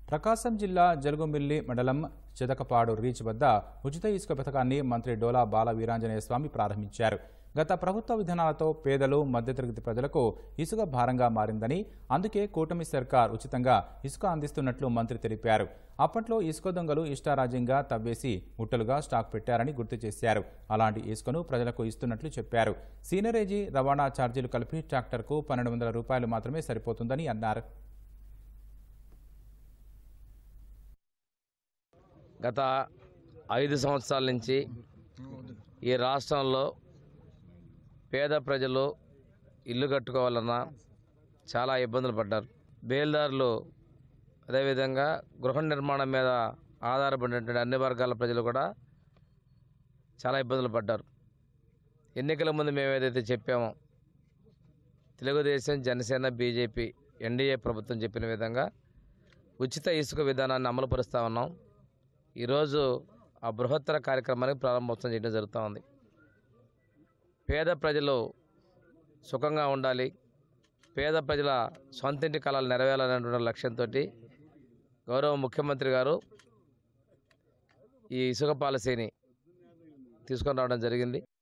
ప్రకాశం జిల్లా జలుగుమిల్లి మండలం చిదకపాడు రీచ్ వద్ద ఉచిత ఇసుక పథకాన్ని మంత్రి డోలా బాల వీరాంజనేయ స్వామి ప్రారంభించారు గత ప్రభుత్వ విధానాలతో పేదలు మధ్యతరగతి ప్రజలకు ఇసుక భారంగా మారిందని అందుకే కూటమి సర్కార్ ఉచితంగా ఇసుక అందిస్తున్నట్లు మంత్రి తెలిపారు అప్పట్లో ఇసుక దొంగలు ఇష్టారాజ్యంగా తవ్వేసి గుట్టలుగా స్టాక్ పెట్టారని గుర్తు చేశారు అలాంటి ఇసుకను ప్రజలకు ఇస్తున్నట్లు చెప్పారు సీనరేజీ రవాణా ఛార్జీలు కలిపి ట్రాక్టర్కు పన్నెండు వందల రూపాయలు మాత్రమే సరిపోతుందని అన్నారు గత ఐదు సంవత్సరాల నుంచి ఈ రాష్ట్రంలో పేద ప్రజలు ఇల్లు కట్టుకోవాలన్నా చాలా ఇబ్బందులు పడ్డారు బేల్దారులు అదేవిధంగా గృహ నిర్మాణం మీద ఆధారపడినటువంటి అన్ని వర్గాల ప్రజలు కూడా చాలా ఇబ్బందులు పడ్డారు ఎన్నికల ముందు మేము ఏదైతే చెప్పామో తెలుగుదేశం జనసేన బీజేపీ ఎన్డీఏ ప్రభుత్వం చెప్పిన విధంగా ఉచిత ఇసుక విధానాన్ని అమలుపరుస్తూ ఉన్నాం ఈరోజు ఆ బృహత్తర కార్యక్రమానికి ప్రారంభోత్సవం చేయడం జరుగుతూ ఉంది పేద ప్రజలు సుఖంగా ఉండాలి పేద ప్రజల సొంతింటి కళలు నెరవేరాలనేటువంటి లక్ష్యంతో గౌరవ ముఖ్యమంత్రి గారు ఈ ఇసుక పాలసీని తీసుకొని రావడం జరిగింది